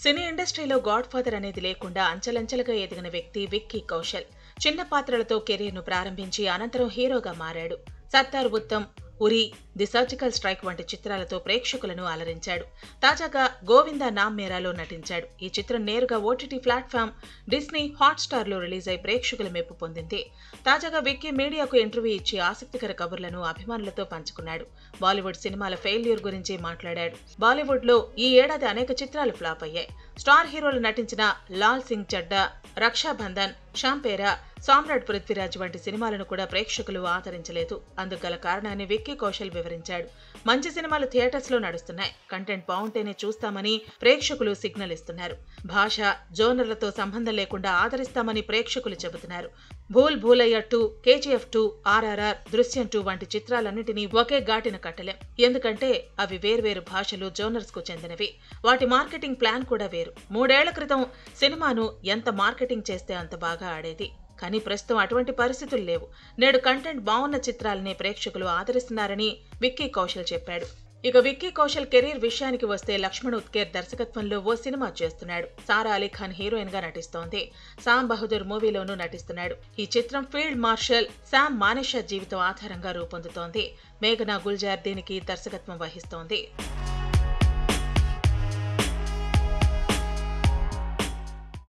సినీ ఇండస్ట్రీలో God father అనేది లేకుండా అంచెలంచెలుగా ఎదిగిన వ్యక్తి విక్కీ కౌశల్ చిన్న పాత్రలతో కెరీర్ను ప్రారంభించి అనంతరం హీరోగా మారాడు Sardar Udham Uri the surgical strike వంటి చిత్రాలతో ప్రేక్షకులను అలరించాడు తాజాగా గోవింద నామ్ మేరాలో నటించాడు ఈ చిత్రం నేరుగా ఓటీటీ ప్లాట్ఫామ్ డిస్నీ హాట్స్టార్ లో రిలీజ్ అయి ప్రేక్షకుల మెప్పు పొందింది తాజాగా విక్కీ మీడియాకు ఇంటర్వ్యూ ఇచ్చి ఆసక్తికర కబుర్లను అభిమానులతో పంచుకున్నాడు బాలీవుడ్ సినిమాల ఫెయిల్యూర్ గురించి మాట్లాడాడు బాలీవుడ్ లో ఈ ఏడాది అనేక చిత్రాలు ఫ్లాప్ అయ్యాయి స్టార్ హీరోలు నటించిన లాల్ సింగ్ చడ్డా రక్షాబంధన్ షాంపేరా సామ్రాట్ పృథ్వీరాజ్ వంటి సినిమాలను కూడా ప్రేక్షకులు ఆదరించలేదు అందుకు గల కారణాన్ని విక్కీ కౌశల్ వివరించాడు మంచి సినిమాలు థియేటర్స్ లో నడుస్తున్నాయి కంటెంట్ బాగుంటేనే చూస్తామని ప్రేక్షకులు సిగ్నల్ ఇస్తున్నారు భాష జోనర్లతో సంబంధం లేకుండా ఆదరిస్తామని ప్రేక్షకులు చెబుతున్నారు Bhool Bhulaiyaa two KGF two RRR Drishyam two వంటి చిత్రాలన్నింటినీ ఒకే ఘాటిన కట్టలేం ఎందుకంటే అవి వేర్వేరు భాషలు జోనర్స్ కు చెందినవి వాటి మార్కెటింగ్ ప్లాన్ కూడా వేరు మూడేళ్ల క్రితం సినిమాను ఎంత మార్కెటింగ్ చేస్తే అంత బాగా ఆడేది కానీ ప్రస్తుతం అటువంటి పరిస్థితులు లేవు నేడు కంటెంట్ బాగున్న చిత్రాలనే ప్రేక్షకులు ఆదరిస్తున్నారని విక్కీ కౌశల్ చెప్పాడు ఇక విక్కీ కౌశల్ కెరీర్ విషయానికి వస్తే లక్ష్మణ్ ఉత్కేర్ దర్శకత్వంలో ఓ సినిమా చేస్తున్నాడు సారా అలీ ఖాన్ హీరోయిన్ గా నటిస్తోంది సామ్ బహదూర్ మూవీలోనూ నటిస్తున్నాడు ఈ చిత్రం ఫీల్డ్ మార్షల్ శామ్ మానేషా జీవితం ఆధారంగా రూపొందుతోంది మేఘనా గుల్జార్ దీనికి దర్శకత్వం వహిస్తోంది